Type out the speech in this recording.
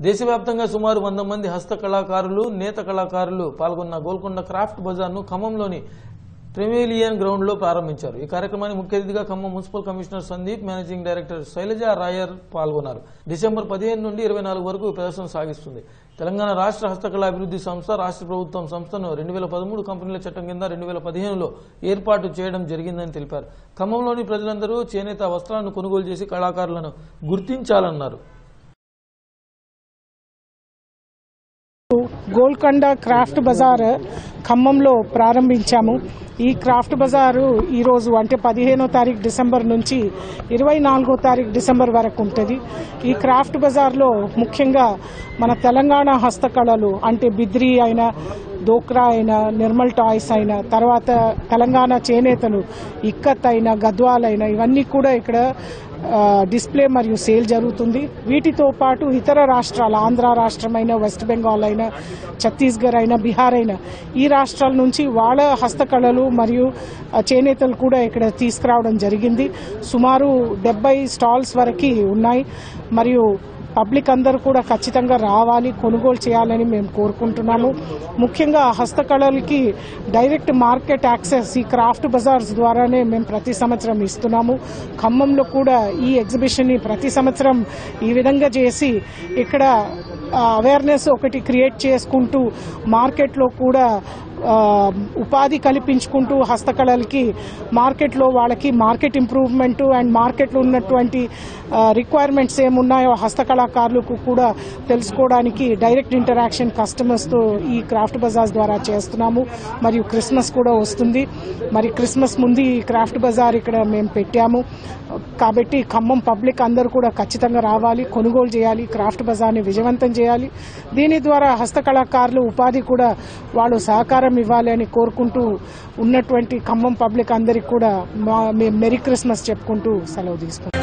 దేశవ్యాప్తంగా సుమారు వంద మంది హస్త కళాకారులు నేత కళాకారులు పాల్గొన్న గోల్కొండ క్రాఫ్ట్ బజార్ను ఖమ్మంలోని ప్రెమిలియన్ గ్రౌండ్లో ప్రారంభించారు ఈ కార్యక్రమానికి ముఖ్య అతిథిగా Khammam municipal commissioner Sandeep managing director Shailaja Rayar పాల్గొన్నారు డిసెంబర్ పదిహేను నుండి ఇరవై నాలుగు వరకు ఈ ప్రదర్శన సాగిస్తుంది తెలంగాణ రాష్ట్ర హస్తకళ అభివృద్ధి సంస్థ రాష్ట్ర ప్రభుత్వం సంస్థను రెండు వేల పదమూడు కంపెనీల చట్టం కింద రెండు వేల పదిహేనులో ఏర్పాటు చేయడం జరిగిందని తెలిపారు ఖమ్మంలోని ప్రజలందరూ చేనేత వస్త్రాలను కొనుగోలు చేసి కళాకారులను గుర్తించాలన్నారు గోల్కొండ క్రాఫ్ట్ బజార్ ఖమ్మంలో ప్రారంభించాము ఈ క్రాఫ్ట్ బజారు ఈరోజు అంటే పదిహేనో తారీఖు డిసెంబర్ నుంచి ఇరవై నాలుగో తారీఖు డిసెంబర్ వరకు ఉంటుంది ఈ క్రాఫ్ట్ బజార్లో ముఖ్యంగా మన తెలంగాణ హస్తకళలు అంటే బిద్రీ అయినా డోక్రా అయినా నిర్మల్ టాయ్స్ అయినా తర్వాత తెలంగాణ చేనేతలు ఇక్కత్ అయినా గద్వాలైనా ఇవన్నీ కూడా ఇక్కడ ఆ, డిస్ప్లే మరియు సేల్ జరుగుతుంది వీటితో పాటు ఇతర రాష్ట్రాలు ఆంధ్ర రాష్ట్రమైన వెస్ట్ బెంగాల్ అయినా ఛత్తీస్గఢ్ అయినా బీహార్ అయినా ఈ రాష్ట్రాల నుంచి వాళ్ళ హస్తకళలు మరియు ఆ, చేనేతలు కూడా ఇక్కడ తీసుకురావడం జరిగింది సుమారు డెబ్బై స్టాల్స్ వరకు ఉన్నాయి మరియు పబ్లిక్ అందరూ కూడా ఖచ్చితంగా రావాలి కొనుగోలు చేయాలని మేము కోరుకుంటున్నాము ముఖ్యంగా హస్తకళలకి డైరెక్ట్ మార్కెట్ యాక్సెస్ ఈ క్రాఫ్ట్ బజార్స్ ద్వారానే మేము ప్రతి సంవత్సరం ఇస్తున్నాము ఖమ్మంలో కూడా ఈ ఎగ్జిబిషన్ని ప్రతి సంవత్సరం ఈ విధంగా చేసి ఇక్కడ అవేర్నెస్ ఒకటి క్రియేట్ చేసుకుంటూ మార్కెట్లో కూడా ఆ, ఉపాధి కల్పించుకుంటూ హస్తకళలకి మార్కెట్లో వాళ్ళకి మార్కెట్ ఇంప్రూవ్మెంట్ అండ్ మార్కెట్లో ఉన్నటువంటి రిక్వైర్మెంట్స్ ఏమున్నాయో హస్తకళాకారులకు కూడా తెలుసుకోవడానికి డైరెక్ట్ ఇంటరాక్షన్ కస్టమర్స్తో ఈ క్రాఫ్ట్ బజార్ ద్వారా చేస్తున్నాము మరియు క్రిస్మస్ కూడా వస్తుంది మరి క్రిస్మస్ ముందు ఈ క్రాఫ్ట్ బజార్ ఇక్కడ మేము పెట్టాము కాబట్టి ఖమ్మం పబ్లిక్ అందరూ కూడా ఖచ్చితంగా రావాలి కొనుగోలు చేయాలి క్రాఫ్ట్ బజార్ని విజయవంతం చేయాలి దీని ద్వారా హస్తకళాకారులు ఉపాధి కూడా వాళ్ళు సహకారం ఇవ్వాలి అని కోరుకుంటూ ఉన్నటువంటి ఖమ్మం పబ్లిక్ అందరికి కూడా మా- మేము మెరీ క్రిస్మస్ చెప్పుకుంటూ సెలవు తీసుకుంటాం